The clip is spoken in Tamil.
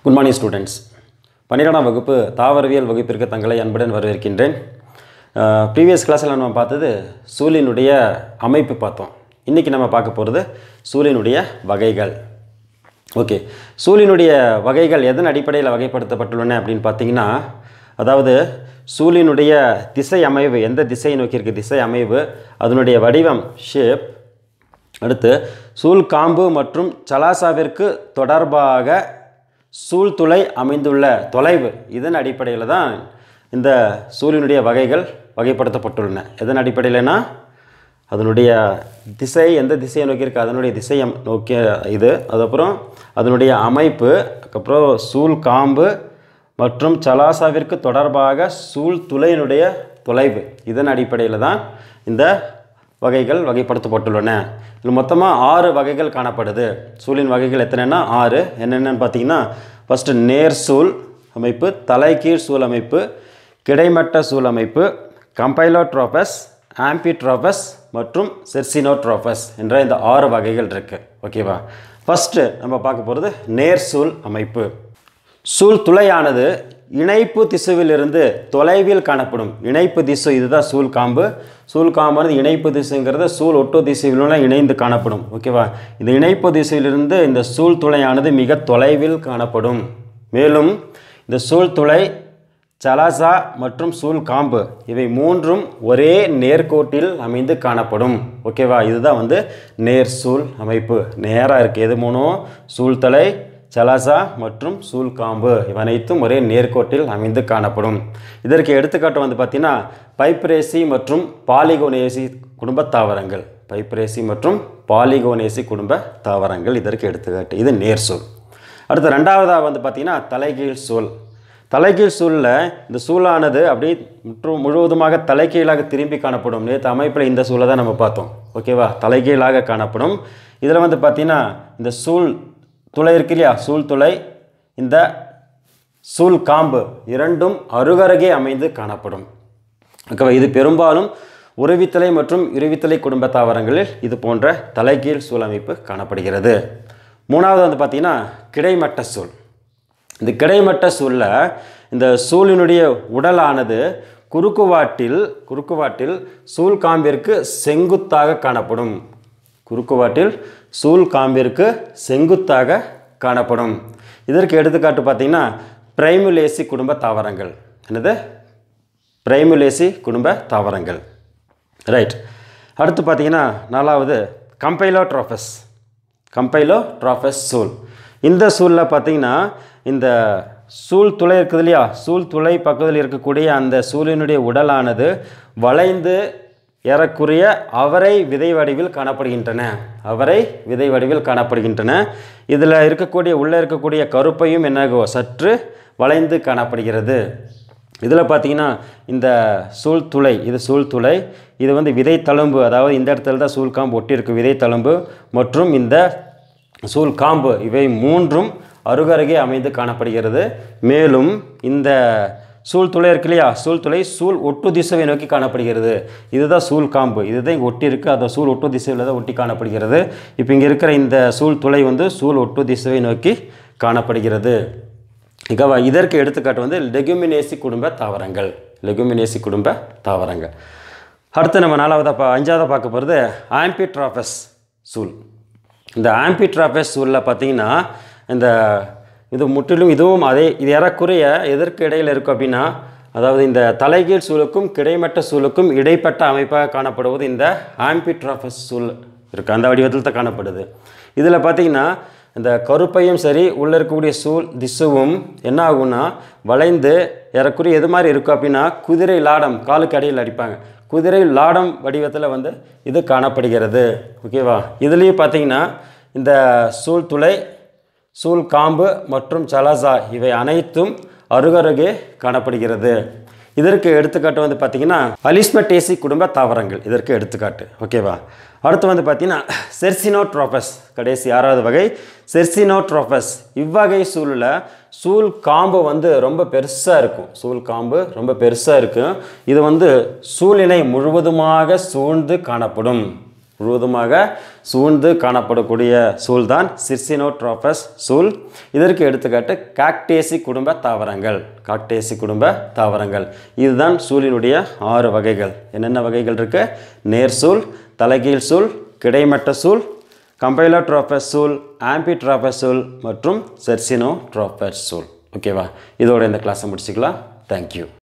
குட் மார்னிங் ஸ்டூடெண்ட்ஸ் பன்னிரெண்டாம் வகுப்பு தாவரவியல் வகுப்பிற்கு தங்களை அன்புடன் வரவேற்கின்றேன் ப்ரீவியஸ் கிளாஸில் நம்ம பார்த்தது சூரியனுடைய அமைப்பு பார்த்தோம் இன்றைக்கி நம்ம பார்க்க போகிறது சூரியனுடைய வகைகள் ஓகே சூரியனுடைய வகைகள் எதன் அடிப்படையில் வகைப்படுத்தப்பட்டுள்ளன அப்படின்னு பார்த்தீங்கன்னா அதாவது சூரியனுடைய திசை அமைவு எந்த திசையை நோக்கி இருக்கு திசை அமைவு அதனுடைய வடிவம் ஷேப் அடுத்து சூழ் காம்பு மற்றும் சலாசாவிற்கு தொடர்பாக சூழ்துளை அமைந்துள்ள தொலைவு இதன் அடிப்படையில் தான் இந்த சூரியனுடைய வகைகள் வகைப்படுத்தப்பட்டுள்ளன எதன் அடிப்படையிலனா அதனுடைய திசை எந்த திசையை நோக்கி இருக்கு அதனுடைய திசையை நோக்கிய இது அதுக்கப்புறம் அதனுடைய அமைப்பு அதுக்கப்புறம் சூழ் காம்பு மற்றும் சலாசாவிற்கு தொடர்பாக சூழ்துளையினுடைய தொலைவு இதன் அடிப்படையில் தான் இந்த வகைகள் வகைப்படுத்தப்பட்டுள்ளன இதில் மொத்தமாக ஆறு வகைகள் காணப்படுது சூழின் வகைகள் எத்தனைன்னா ஆறு என்னென்னு பார்த்தீங்கன்னா ஃபஸ்ட்டு நேர் சூழ் அமைப்பு தலைகீழ் சூழ் அமைப்பு கிடைமட்ட சூழ் அமைப்பு கம்பைலோட்ரோபஸ் ஆம்பிட்ரோபஸ் மற்றும் செர்சினோட்ரோபஸ் என்ற இந்த ஆறு வகைகள் இருக்குது ஓகேவா ஃபஸ்ட்டு நம்ம பார்க்க போகிறது நேர் சூழ் அமைப்பு சூழ் துளையானது இணைப்பு திசுவிலிருந்து தொலைவில் காணப்படும் இணைப்பு திசு இதுதான் சூழ் காம்பு சூழ் காம்பானது இணைப்பு திசுங்கிறது சூழ் ஒட்டு திசுவிலுள்ள இணைந்து காணப்படும் ஓகேவா இந்த இணைப்பு திசுவிலிருந்து இந்த சூழ் துளையானது மிக தொலைவில் காணப்படும் மேலும் இந்த சூழ் துளை சலாசா மற்றும் சூழ் காம்பு இவை மூன்றும் ஒரே நேர்கோட்டில் அமைந்து காணப்படும் ஓகேவா இதுதான் வந்து நேர் சூழ் அமைப்பு நேராக இருக்குது எது மூணும் சூழ்தலை சலாசா மற்றும் சூழ் காம்பு இவை அனைத்தும் ஒரே நேர்கோட்டில் அமைந்து காணப்படும் இதற்கு எடுத்துக்காட்டு வந்து பார்த்திங்கன்னா பைப்ரேசி மற்றும் பாலிகோனேசி குடும்ப தாவரங்கள் பைப்ரேசி மற்றும் பாலிகோனேசி குடும்ப தாவரங்கள் இதற்கு எடுத்துக்காட்டு இது நேர் சூழ் அடுத்து ரெண்டாவதாக வந்து பார்த்திங்கன்னா தலைகீழ் சூழ் தலைகீழ் சூழில் இந்த சூழானது அப்படியே முற்று முழுவதுமாக தலைகீழாக திரும்பி காணப்படும் நேற்று அமைப்பில் இந்த சூழலை தான் நம்ம பார்த்தோம் ஓகேவா தலைகீழாக காணப்படும் இதில் வந்து பார்த்திங்கன்னா இந்த சூழ் துளை இருக்கு இல்லையா சூழ் துளை இந்த சூழ் காம்பு இரண்டும் அருகருகே அமைந்து காணப்படும் ஓகேவா இது பெரும்பாலும் உருவித்தலை மற்றும் இருவித்தலை குடும்ப தாவரங்களில் இது போன்ற தலைகீழ் சூழ் அமைப்பு காணப்படுகிறது மூணாவது வந்து பார்த்திங்கன்னா கிடைமட்ட சூழ் இந்த கிடைமட்ட சூழில் இந்த சூழினுடைய உடலானது குறுக்குவாட்டில் குறுக்குவாட்டில் சூழ் காம்பிற்கு செங்குத்தாக காணப்படும் குறுக்குவாட்டில் சூழ் காம்பிற்கு செங்குத்தாக காணப்படும் இதற்கு எடுத்துக்காட்டு பார்த்திங்கன்னா பிரைமுலேசி குடும்ப தாவரங்கள் என்னது பிரைமுலேசி குடும்ப தாவரங்கள் ரைட் அடுத்து பார்த்தீங்கன்னா நாலாவது கம்பைலோட்ரோஃபஸ் கம்பைலோட்ரோஃபஸ் சூல் இந்த சூழில் பார்த்தீங்கன்னா இந்த சூழ் துளை இருக்குது இல்லையா சூழ் துளை பக்கத்தில் இருக்கக்கூடிய அந்த சூரியனுடைய உடலானது வளைந்து ஏறக்குறைய அவரை விதை வடிவில் காணப்படுகின்றன அவரை விதை வடிவில் காணப்படுகின்றன இதில் இருக்கக்கூடிய உள்ளே இருக்கக்கூடிய கருப்பையும் என்னகோ சற்று வளைந்து காணப்படுகிறது இதில் பார்த்தீங்கன்னா இந்த சூழ்துளை இது சூழ்துளை இது வந்து விதை தழும்பு அதாவது இந்த இடத்துல தான் சூழ்காம்பு ஒட்டி இருக்கு விதை தழும்பு மற்றும் இந்த சூழ் காம்பு இவை மூன்றும் அருகருகே அமைந்து காணப்படுகிறது மேலும் இந்த சூழ்துளை இருக்கு இல்லையா சூழ்துளை சூழ் ஒட்டு திசையை நோக்கி காணப்படுகிறது இதுதான் சூழ் காம்பு இதுதான் இங்கே ஒட்டி இருக்குது அந்த சூழ் ஒட்டு திசையில் தான் ஒட்டி காணப்படுகிறது இப்போ இங்கே இருக்கிற இந்த சூழ்துளை வந்து சூழ் ஒட்டு திசையை நோக்கி காணப்படுகிறது இகவா இதற்கு எடுத்துக்காட்டு வந்து லெகுமினேசி குடும்ப தாவரங்கள் லெகுமினேசி குடும்ப தாவரங்கள் அடுத்து நம்ம நாலாவதாக பா அஞ்சாவதாக பார்க்க போகிறது ஆம்பிட்ராஃபஸ் சூல் இந்த ஆம்பிட்ராஃபஸ் சூலில் பார்த்தீங்கன்னா இந்த இது முற்றிலும் இதுவும் அதே இது ஏறக்குறைய எதற்கு இடையில் இருக்கும் அப்படின்னா அதாவது இந்த தலைகீழ் சூழுக்கும் கிடைமட்ட சூழுக்கும் இடைப்பட்ட அமைப்பாக காணப்படுவது இந்த ஆம்பிட்ராஃபஸ் சூல் இருக்குது அந்த வடிவத்தில் தான் காணப்படுது இதில் பார்த்தீங்கன்னா இந்த கருப்பையும் சரி உள்ளே இருக்கக்கூடிய சூழ் திசுவும் என்ன ஆகும்னா வளைந்து ஏறக்குறைய எது மாதிரி இருக்கும் அப்படின்னா குதிரை லாடம் காலுக்கு அடியில் அடிப்பாங்க குதிரை லாடம் வடிவத்தில் வந்து இது காணப்படுகிறது ஓகேவா இதுலேயும் பார்த்தீங்கன்னா இந்த சூழ்துளை சூழ் காம்பு மற்றும் சலசா இவை அனைத்தும் அருகருகே காணப்படுகிறது இதற்கு எடுத்துக்காட்டு வந்து பார்த்திங்கன்னா அலிஸ்மட்டேசி குடும்ப தாவரங்கள் இதற்கு எடுத்துக்காட்டு ஓகேவா அடுத்து வந்து பார்த்திங்கன்னா செர்சினோட்ரோபஸ் கடைசி ஆறாவது வகை செர்சினோட்ரோபஸ் இவ்வகை சூழில் சூழ் காம்பு வந்து ரொம்ப பெருசாக இருக்கும் சூழ் காம்பு ரொம்ப பெருசாக இருக்கும் இது வந்து சூழினை முழுவதுமாக சூழ்ந்து காணப்படும் முழுவதுமாக சூழ்ந்து காணப்படக்கூடிய சூழ் தான் சிர்சினோட்ரோபஸ் சூழ் இதற்கு எடுத்துக்காட்டு காக்டேசி குடும்ப தாவரங்கள் காக்டேசி குடும்ப தாவரங்கள் இதுதான் சூழினுடைய ஆறு வகைகள் என்னென்ன வகைகள் இருக்கு நேர்சூல் தலைகீழ் சூழ் கிடைமட்ட சூழ் கம்பைலோட்ரோபஸ் சூல் ஆம்பிட்ரோபஸ் சூல் மற்றும் செர்சினோட்ரோபஸ் சூல் ஓகேவா இதோட இந்த கிளாஸை முடிச்சுக்கலாம் தேங்க்யூ